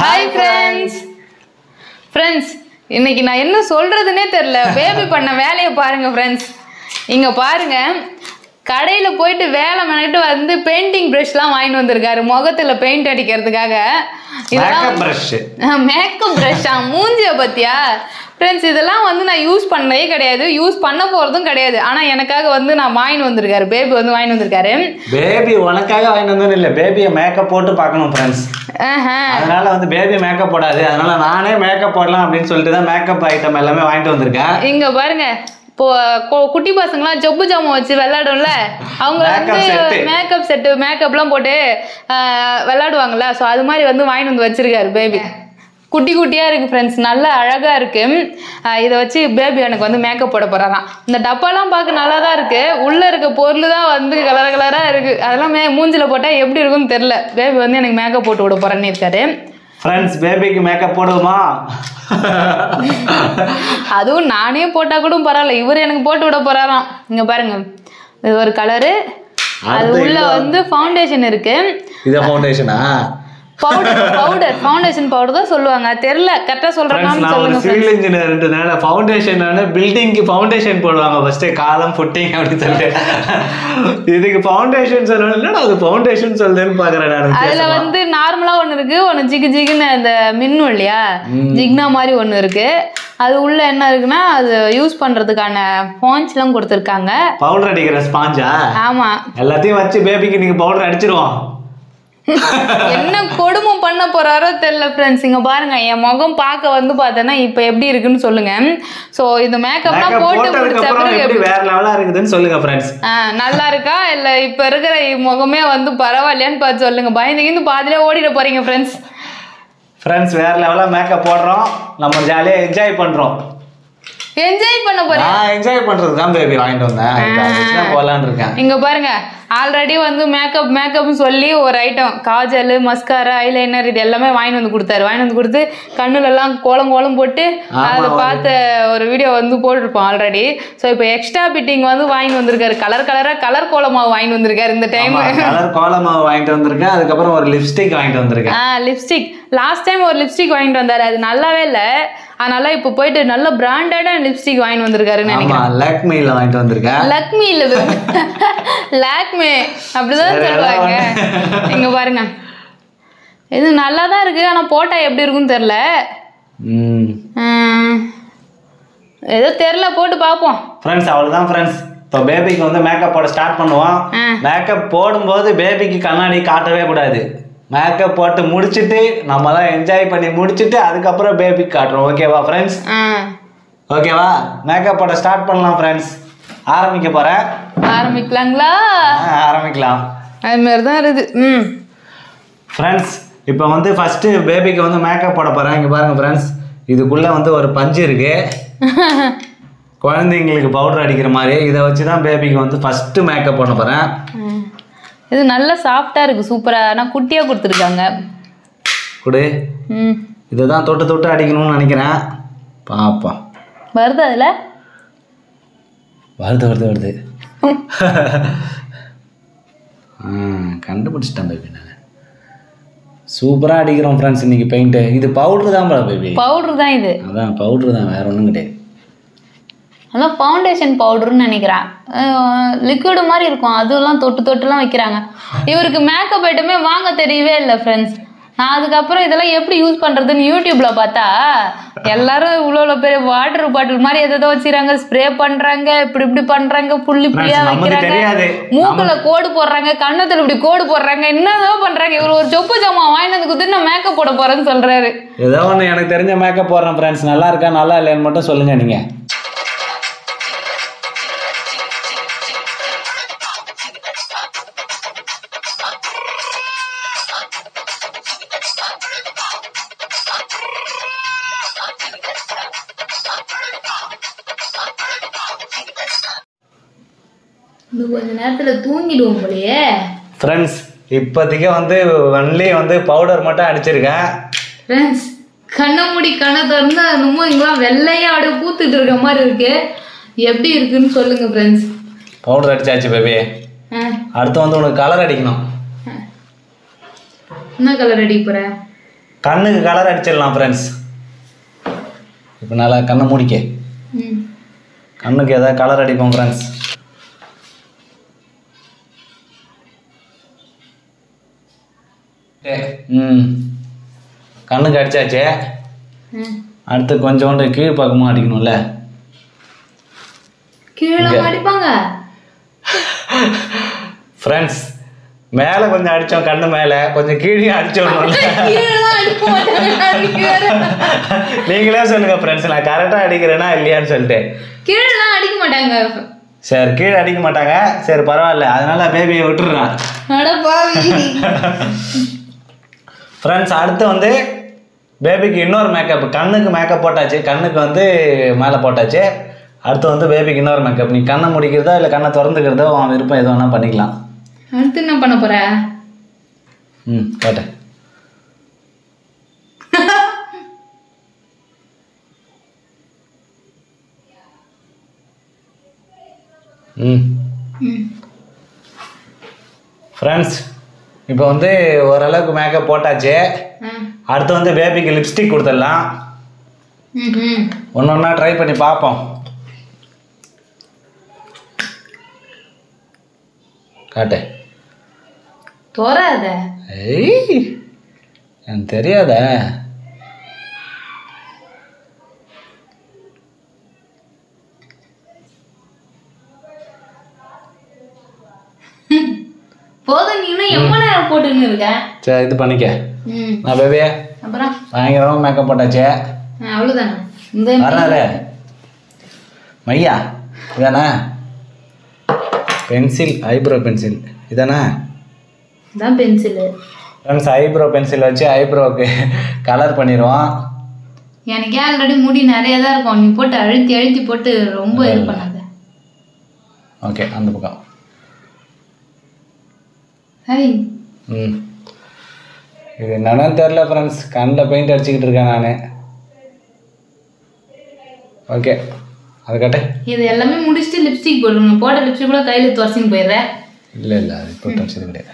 Hi friends friends இன்னைக்கு நான் என்ன சொல்றதுனே தெரில பேபி பண்ண வேலையை பாருங்க ஃப்ரெண்ட்ஸ் இங்க பாருங்க கடையில் போயிட்டு வேலை பண்ணிட்டு வந்து பெயிண்டிங் ப்ரஷ்லாம் வாங்கிட்டு வந்திருக்காரு முகத்துல பெயிண்ட் அடிக்கிறதுக்காக மேக்கப் ப்ரஷ் மேக்கப் ப்ரஷ்ஷா மூஞ்சிய பத்தியா ஃப்ரெண்ட்ஸ் இதெல்லாம் வந்து நான் யூஸ் பண்ணதே கிடையாது யூஸ் பண்ண போகிறதும் கிடையாது ஆனால் எனக்காக வந்து நான் வாங்கிட்டு வந்திருக்காரு பேபி வந்து வாங்கிட்டு வந்திருக்காரு பேபி உனக்காக வாங்கிட்டு வந்தோம் இல்லை பேபியை மேக்கப் போட்டு பார்க்கணும் ஃப்ரெண்ட்ஸ் ஆஹா அதனால வந்து பேபி மேக்கப் போடாது அதனால நானே மேக்கப் போடலாம் அப்படின்னு சொல்லிட்டு தான் மேக்கப் ஐட்டம் எல்லாமே வாங்கிட்டு வந்திருக்கேன் இங்க பாருங்க இப்போ கொ- குட்டி பசங்களாம் ஜொப்பு ஜாமான் வச்சு விளையாடும்ல அவங்க Makeup வந்து set. மேக்கப் செட்டு மேக்கப்லாம் போட்டு ஆஹ், விளையாடுவாங்கல்ல ஸோ அது மாதிரி வந்து வாங்கிட்டு வந்து வச்சிருக்காரு பேபி குட்டி குட்டியாக இருக்குது ஃப்ரெண்ட்ஸ் நல்லா அழகாக இருக்குது இதை வச்சு பேபி எனக்கு வந்து மேக்கப் போட போகிறாராம் இந்த டப்பாலாம் பார்க்க நல்லா தான் இருக்குது உள்ளே இருக்க பொருள் தான் வந்து கலர் கலராக இருக்குது அதெல்லாம் மே மூஞ்சில் போட்டால் எப்படி இருக்கும்னு தெரில பேபி வந்து எனக்கு மேக்கப் போட்டு விட போகிறேன்னு இருக்காரு ஃப்ரெண்ட்ஸ் பேபிக்கு மேக்கப் போடுவோமா அதுவும் நானே போட்டால் கூட பரவாயில்ல இவர் எனக்கு போட்டு விட போறாராம் இங்க பாருங்க இது ஒரு கலரு அது அடுத்து உள்ள வந்து ஃபவுண்டேஷன் இருக்கு இதை ஃபவுண்டேஷனா பவுடர் பவுடர் ஃபவுண்டேஷன் பவுடர் தான் சொல்லுவாங்க தெரியல கரெக்டாக ஃப்ரெண்ட்ஸ் சொல்றேன்னு நான் ஒரு சொல்லுங்க சிவில் இன்ஜினியர்ன்றதுனால ஃபவுண்டேஷன் வந்து பில்டிங்க்கு ஃபவுண்டேஷன் போடுவாங்க ஃபர்ஸ்ட் காலம் ஃபுட்டிங் அப்படின்னு சொல்லிட்டு இதுக்கு ஃபவுண்டேஷன் சொல்லணும் இல்லைன்னா அது ஃபவுண்டேஷன் சொல்லுதுன்னு பார்க்குறேன் நான் அதுல வித்தியாசமா. வந்து நார்மலா ஒண்ணு இருக்கு ஒண்ணு ஜிகு ஜிகுன்னு அந்த மின்னும் இல்லையா ஜிக்னா மாதிரி ஒண்ணு இருக்கு அது உள்ள என்ன இருக்குன்னா அது யூஸ் பண்றதுக்கான பாயிண்ட்ஸ் எல்லாம் கொடுத்துருக்காங்க பவுடர் அடிக்கிற ஸ்பாஞ்சா ஆமா எல்லாத்தையும் வச்சு பேபிக்கு நீங்க பவுடர் அடிச்சிருவோம் என்ன கொடுமை பண்ண போறாரோ தெரியல ஃப்ரெண்ட்ஸ் இங்க பாருங்க என் முகம் பார்க்க வந்து பார்த்தேன்னா இப்போ எப்படி இருக்குன்னு சொல்லுங்க ஸோ இந்த மேக்கப்லாம் மேக்கப் போட்டு போட்டதுக்கு முடிச்ச அப்புறம் பிறகு எப்படி வேற லெவலா இருக்குதுன்னு சொல்லுங்க ஃப்ரெண்ட்ஸ் ஆ, நல்லா இருக்கா இல்ல இப்ப இருக்கிற முகமே வந்து பரவாயில்லையான்னு பார்த்து சொல்லுங்க பயந்து கிந்து பாதிலே ஓடிட போறீங்க ஃப்ரெண்ட்ஸ் ஃப்ரெண்ட்ஸ் வேற லெவலா மேக்கப் போடுறோம் நம்ம ஜாலியா என்ஜாய் பண்றோம் என்ஜாய் பண்ண போறேன் நான் என்ஜாய் பண்றது தான் பேபி வாங்கிட்டு வந்தேன் இப்போ அதை வச்சு தான் போலான்னு இருக்கேன் இங்க பாருங்க ஆல்ரெடி வந்து மேக்கப் மேக்கப்னு சொல்லி ஒரு ஐட்டம் காஜல் மஸ்காரா ஐலைனர் இது எல்லாமே வாங்கிட்டு வந்து கொடுத்தாரு வாங்கிட்டு வந்து கொடுத்து கண்ணுல எல்லாம் கோலம் கோலம் போட்டு ஆமா, அதை ஒரு- பார்த்த ஒரு வீடியோ வந்து போட்டிருப்போம் ஆல்ரெடி ஸோ இப்போ எக்ஸ்ட்ரா பிட்டிங் வந்து வாங்கிட்டு வந்திருக்காரு கலர் கலரா கலர் கோலமாவு வாங்கிட்டு வந்திருக்காரு இந்த டைம் கலர் கோலமாவு வாங்கிட்டு வந்திருக்கேன் அதுக்கப்புறம் ஒரு லிப்ஸ்டிக் வாங்கிட்டு வந்திருக்கேன் ஆ லிப்ஸ்டிக் லாஸ்ட் டைம் ஒரு லிப்ஸ்டிக் வாங்கிட்டு வந்தாரு அது நல்லாவே இல்லை அதனால இப்போ போயிட்டு நல்ல பிராண்டடான லிப்ஸ்டிக் வாங்கிட்டு வந்திருக்காருன்னு ஆமா நினைக்கிறேன் லாக்மில வாங்கிட்டு வந்திருக்கேன் லக்மி இல்ல லாக்மே அப்படிதான் சரி, சொல்லுவாங்க அதான் இங்க பாருங்க இது நல்லா தான் இருக்கு ஆனா போட்டா எப்படி இருக்கும்னு தெரியல ம் உம், ஏதோ தெரியல போட்டு பார்ப்போம் ஃப்ரெண்ட்ஸ் அவ்வளோதான் ஃப்ரெண்ட்ஸ் இப்போ பேபிக்கு வந்து மேக்கப் போட ஸ்டார்ட் பண்ணுவோம் ஆ. மேக்கப் போடும்போது பேபிக்கு கண்ணாடி காட்டவே கூடாது மேக்கப் போட்டு முடிச்சிட்டு நம்ம தான் என்ஜாய் பண்ணி முடிச்சிட்டு அதுக்கப்புறம் பேபிக்கு காட்டுறோம் ஓகேவா ஃப்ரெண்ட்ஸ் ஆ, ஓகேவா மேக்கப் போட ஸ்டார்ட் பண்ணலாம் ஃப்ரெண்ட்ஸ் ஆரம்பிக்க போகிறேன் ஆரம்பிக்கலாங்களா ஆரம்பிக்கலாம் அது மாதிரி தான் இருக்குது ம் ஃப்ரெண்ட்ஸ் இப்போ வந்து ஃபஸ்ட்டு பேபிக்கு வந்து மேக்கப் போட போகிறேன் இங்கே பாருங்கள் ஃப்ரெண்ட்ஸ் இதுக்குள்ளே வந்து ஒரு பஞ்சு இருக்குது குழந்தைங்களுக்கு பவுடர் அடிக்கிற மாதிரி இதை வச்சு தான் பேபிக்கு வந்து ஃபஸ்ட்டு மேக்கப் பண்ண போகிறேன் ம். இது நல்லா சாஃப்டா இருக்கு சூப்பரா ஆனா குட்டியா கொடுத்துருக்காங்க கொடு ம் இதை தான் தொட்டு தொட்டு அடிக்கணும்னு நினைக்கிறேன் பாப்போம் வருது அதுல வருது வருது வருது ஆ கண்டுபிடிச்சிட்டேன் பேபி நான் சூப்பராக அடிக்கிறோம் ஃப்ரெண்ட்ஸ் இன்னைக்கு பெயிண்ட்டு இது பவுட்ரு தான் பேபி பவுடர் தான் இது அதான் பவுட்ரு தான் வேற ஒன்றும் கிடையாது அதான் ஃபவுண்டேஷன் பவுடர்னு நினைக்கிறேன் லிக்விடு மாதிரி இருக்கும் அதெல்லாம் தொட்டு தொட்டுலாம் வைக்கிறாங்க இவருக்கு மேக்கப் ஐட்டமே வாங்க தெரியவே இல்லை ஃப்ரெண்ட்ஸ் நான் அதுக்கப்புறம் இதெல்லாம் எப்படி யூஸ் பண்ணுறதுன்னு யூடியூப்பில் பார்த்தா எல்லாரும் இவ்வளோ இவ்வளோ பெரிய வாட்டர் பாட்டில் மாதிரி எதோ வச்சுக்கிறாங்க ஸ்ப்ரே பண்ணுறாங்க இப்படி இப்படி பண்ணுறாங்க புள்ளி புள்ளியாக நமக்கு வைக்கிறாங்க தெரியாது. மூக்குல கோடு போடுறாங்க கண்ணத்துல இப்படி கோடு போடுறாங்க என்னதான் பண்றாங்க இவர் ஒரு சொப்பு ஜாமான் வாங்கிட்டு வந்து கொடுத்து நான் மேக்கப் போட போறேன்னு சொல்றாரு ஏதோ ஒன்று எனக்கு தெரிஞ்ச மேக்கப் போடுறேன் ஃப்ரெண்ட்ஸ் நல்லா இருக்கா நல்லா இல்லையான்னு மட்டும் சொல்லுங்கள் நீங்கள் இன்னும் கொஞ்ச நேரத்துல தூங்கிடுவோம் போலயே ஃப்ரெண்ட்ஸ் இப்போதைக்கு வந்து ஒன்லி வந்து பவுடர் மட்டும் அடிச்சிருக்கேன் ஃப்ரெண்ட்ஸ் கண்ணை மூடி கண்ணை திறந்து என்னமோ இங்கெல்லாம் வெள்ளையா அப்படியே பூத்துட்டு இருக்க மாதிரி இருக்கு எப்படி இருக்குன்னு சொல்லுங்க ஃப்ரெண்ட்ஸ் பவுடர் அடிச்சாச்சு பேபி அடுத்து வந்து உனக்கு கலர் அடிக்கணும் என்ன கலர் அடிக்க போற கண்ணுக்கு கலர் அடிச்சிடலாம் ஃப்ரெண்ட்ஸ் இப்போ நல்லா கண்ணை மூடிக்க ம் கண்ணுக்கு ஏதாவது கலர் அடிப்போம் ஃப்ரெண்ட்ஸ் ம் கண்ணுக்கு அடிச்சாச்சு ம் அடுத்து கொஞ்சோண்டு கீழ் பக்கமும் அடிக்கணும்ல கீழே அடிப்பாங்க ஃப்ரெண்ட்ஸ் மேலே கொஞ்சம் அடித்தோம் கண்ணு மேலே கொஞ்சம் கீழே அடிச்சோம்ல கீழெல்லாம் அடிக்க மாட்டாங்க அதுக்கு வேற. நீங்களே சொல்லுங்க ஃப்ரெண்ட்ஸ் நான் கரெக்டாக அடிக்கிறேனா இல்லையான்னு சொல்லிட்டு கீழெல்லாம் அடிக்க மாட்டாங்க சரி கீழே அடிக்க மாட்டாங்க சரி பரவாயில்ல அதனால பேபியை விட்டுடுறேன் அட பாவி ஃப்ரெண்ட்ஸ் அடுத்து வந்து பேபிக்கு இன்னொரு மேக்கப் கண்ணுக்கு மேக்கப் போட்டாச்சு கண்ணுக்கு வந்து மேலே போட்டாச்சு அடுத்து வந்து பேபிக்கு இன்னொரு மேக்கப் நீ கண்ணை முடிக்கிறதோ இல்லை கண்ணை திறந்துக்கிறதோ உன் விருப்பம் எது வேணால் பண்ணிக்கலாம் அடுத்து என்ன பண்ண போற ம் கேட்டேன் ம் ம் ஃப்ரெண்ட்ஸ் இப்போ வந்து ஓரளவுக்கு மேக்கப் போட்டாச்சு ம் அடுத்து வந்து பேபிக்கு லிப்ஸ்டிக் கொடுத்துடலாம் ம் ம் ஒன்று ஒன்றா ட்ரை பண்ணி பார்ப்போம் காட்டு தோறாத ஏய் எனக்கு தெரியாத போதும் நீ இன்னும் எவ்வளோ நேரம் போட்டுன்னு இருக்க சரி இது பண்ணிக்க ம் நான் பேபியே அப்புறம் பயங்கரமாக மேக்கப் போட்டாச்சு ஆ, அவ்வளவுதானே இந்த வராது மையா இதானே பென்சில் ஐப்ரோ பென்சில் இதானே தான் பென்சிலு ஃப்ரெண்ட்ஸ் ஐப்ரோ பென்சில் வச்சு ஐப்ரோவுக்கு கலர் பண்ணிடுவோம் எனக்கு ஆல்ரெடி முடி நிறைய தான் இருக்கும் நீ போட்டு அழுத்தி அழுத்தி போட்டு ரொம்ப இது பண்ணாத ஓகே அந்த பக்கம் ஹரி ம் இது என்னன்னு தெரில ஃப்ரெண்ட்ஸ் கண்ணில் பெயிண்ட் அடிச்சுக்கிட்டு இருக்கேன் நான் ஓகே அது கட்ட இது எல்லாமே முடிச்சுட்டு லிப்ஸ்டிக் போடுங்க போட லிப்ஸ்டிக் கூட கையில் துவசின்னு போயிடுறேன் இல்லை இல்லை அது இப்போ அடிச்சது கிடையாது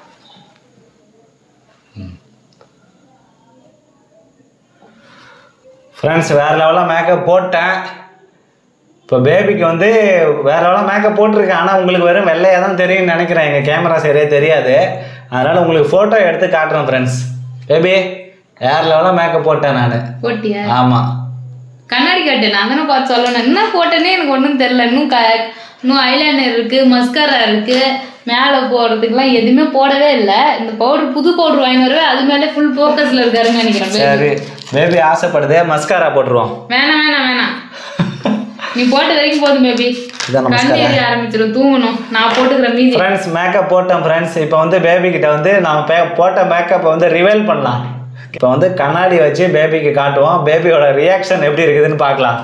ஃப்ரெண்ட்ஸ் வேறு லெவலாக மேக்கப் போட்டேன் இப்போ பேபிக்கு வந்து வேறு லெவலாக மேக்கப் போட்டிருக்கேன் ஆனால் உங்களுக்கு வெறும் வெள்ளையாக தான் தெரியும்னு நினைக்கிறேன் எங்கள் கேமரா சரியாக தெரியாது அதனால் உங்களுக்கு ஃபோட்டோ எடுத்து காட்டுறேன் ஃப்ரெண்ட்ஸ் பேபி வேறு லெவலாக மேக்கப் போட்டேன் நான் போட்டியா ஆமாம் கண்ணாடி காட்டு நான் தானே பார்த்து சொல்லணும் என்ன போட்டேனே எனக்கு ஒன்றும் தெரில இன்னும் க இன்னும் ஐலைனர் இருக்குது மஸ்காரா இருக்குது மேலே போடுறதுக்குலாம் எதுவுமே போடவே இல்லை இந்த பவுடர் புது பவுடர் வாங்கி வரவே அது மேலே ஃபுல் ஃபோக்கஸில் இருக்காருன்னு நினைக்கிறேன் baby. சரி பேபி ஆசைப்படுதே மஸ்காரா போட்டுருவோம் வேணாம் வேணாம் வேணாம் நீ போட்ட வரைக்கும் போதும் பேபி இதான் கண்ணு நமஸ்காரம் எரிய ஆரம்பிச்சிடும் தூங்கணும் நான் போட்டுக்கிற மீதி ஃப்ரெண்ட்ஸ் மேக்கப் போட்டேன் ஃப்ரெண்ட்ஸ் இப்போ வந்து பேபி கிட்ட வந்து நான் பே போட்ட மேக்கப்பை வந்து ரிவைல் பண்ணலாம் இப்போ வந்து கண்ணாடி வச்சு பேபிக்கு காட்டுவோம் பேபியோட ரியாக்ஷன் எப்படி இருக்குதுன்னு பார்க்கலாம்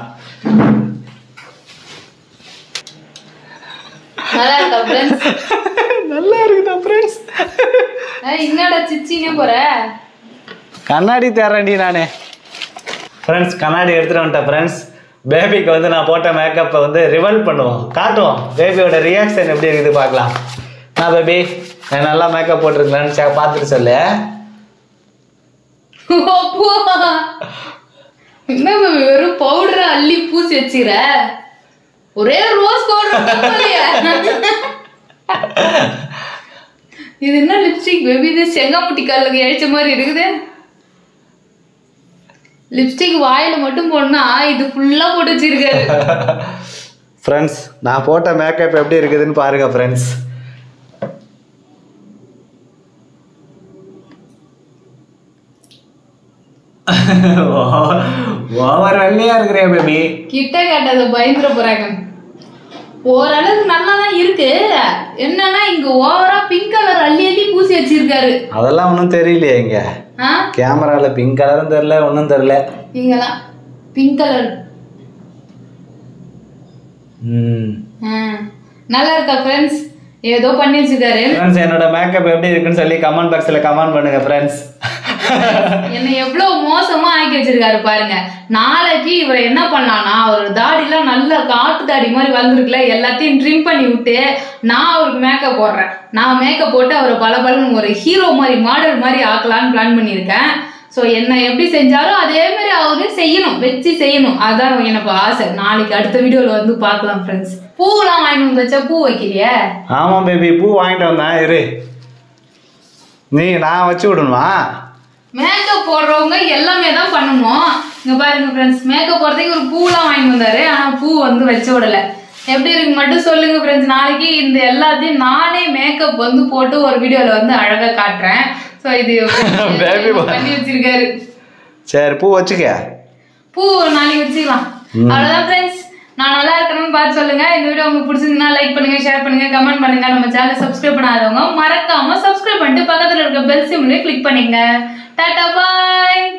நல்லா இருக்கா ஃப்ரெண்ட்ஸ் நல்லா இருக்குதா ஃப்ரெண்ட்ஸ் என்னடா சிச்சினே போற கண்ணாடி தேர்றேன்டி நான் ஃப்ரெண்ட்ஸ் கண்ணாடி எடுத்துகிட்டு வந்துட்டேன் ஃப்ரெண்ட்ஸ் பேபிக்கு வந்து நான் போட்ட மேக்கப்பை வந்து ரிவல் பண்ணுவோம் காட்டுவோம் பேபியோட ரியாக்ஷன் எப்படி இருக்குது பார்க்கலாம் நான் பேபி நான் நல்லா மேக்கப் போட்டிருக்கேன்னு சே பார்த்துட்டு சொல்லு அப்போ. என்ன baby, வெறும் பவுடர் அள்ளி பூசி வச்சுக்கிற ஒரே ரோஸ் பவுடர் இது என்ன லிப்ஸ்டிக் பேபி இது செங்காமுட்டி கல்லுக்கு அழிச்ச மாதிரி இருக்குது லிப்ஸ்டிக் வாயில மட்டும் போடனா இது ஃபுல்லா போட்டு வச்சிருக்காரு ஃப்ரெண்ட்ஸ் நான் போட்ட மேக்கப் எப்படி இருக்குதுன்னு பாருங்க ஃப்ரெண்ட்ஸ் ஓவர் வெள்ளையா இருக்கிறேன் பேபி கிட்ட காட்டாத பயந்துட போறாங்க ஓரளவுக்கு நல்லா தான் இருக்கு என்னன்னா இங்க ஓவரா பிங்க் கலர் அள்ளி அள்ளி பூசி வச்சிருக்காரு அதெல்லாம் ஒன்றும் தெரியலையே இங்க ஆ கேமரால பிங்க் கலரும் தெரில ஒன்றும் தெரில இங்கெல்லாம் பிங்க் கலர் ம் நல்லா இருக்கா ஃப்ரெண்ட்ஸ் ஏதோ பண்ணி வச்சிருக்காரு ஃப்ரெண்ட்ஸ் என்னோட மேக்கப் எப்படி இருக்குன்னு சொல்லி கமெண்ட் பாக்ஸில் கமெண்ட் பண்ணுங்க ஃப்ரெண்ட்ஸ் என்னை எவ்வளவு மோசமா ஆக்கி வச்சிருக்காரு பாருங்க நாளைக்கு இவர் என்ன பண்ணலாம்னா அவர் தாடிலாம் நல்ல காட்டு தாடி மாதிரி வந்திருக்குல்ல எல்லாத்தையும் ட்ரிம் பண்ணி விட்டு நான் அவருக்கு மேக்கப் போடுறேன் நான் மேக்கப் போட்டு அவரை பல ஒரு ஹீரோ மாதிரி மாடல் மாதிரி ஆக்கலான்னு பிளான் பண்ணியிருக்கேன் ஸோ என்ன எப்படி செஞ்சாலும் அதே மாதிரி அவரும் செய்யணும் வச்சு செய்யணும் அதான் எனக்கு ஆசை நாளைக்கு அடுத்த வீடியோவில் வந்து பார்க்கலாம் ஃப்ரெண்ட்ஸ் பூவெல்லாம் வாங்கிட்டு வந்து வச்சா பூ வைக்கலையே ஆமாம் பேபி பூ வாங்கிட்டு வந்தேன் இரு நீ நான் வச்சு விடணுமா மேக்கப் போடுறவங்க எல்லாமே தான் பண்ணணும் இங்க பாருங்க ஃப்ரெண்ட்ஸ் மேக்கப் போடுறதுக்கு ஒரு பூலாம் வாங்கி வந்தாரு ஆனா பூ வந்து வச்சு விடல எப்படி இருக்கு மட்டும் சொல்லுங்க ஃப்ரெண்ட்ஸ் நாளைக்கு இந்த எல்லாத்தையும் நானே மேக்கப் வந்து போட்டு ஒரு வீடியோல வந்து அழகா காட்டுறேன் ஸோ இது Baby boy. பண்ணி வச்சிருக்காரு சரி பூ வச்சுக்க பூ நாளைக்கு வச்சுக்கலாம் அவ்வளவுதான் ஃப்ரெண்ட்ஸ் நான் நல்லா இருக்கணும்னு பார்த்து சொல்லுங்க இந்த வீடியோ உங்களுக்கு பிடிச்சிருந்தா லைக் பண்ணுங்க ஷேர் பண்ணுங்க கமெண்ட் பண்ணுங்க நம்ம சேனல் சப்ஸ்கிரைப் பண்ணாதவங்க மறக்காம சப்ஸ்கிரைப் பண்ணிட்டு பக்கத்துல இருக்க பெல் சிம்லயே கிளிக் பண்ணுங்க டாடா பாய்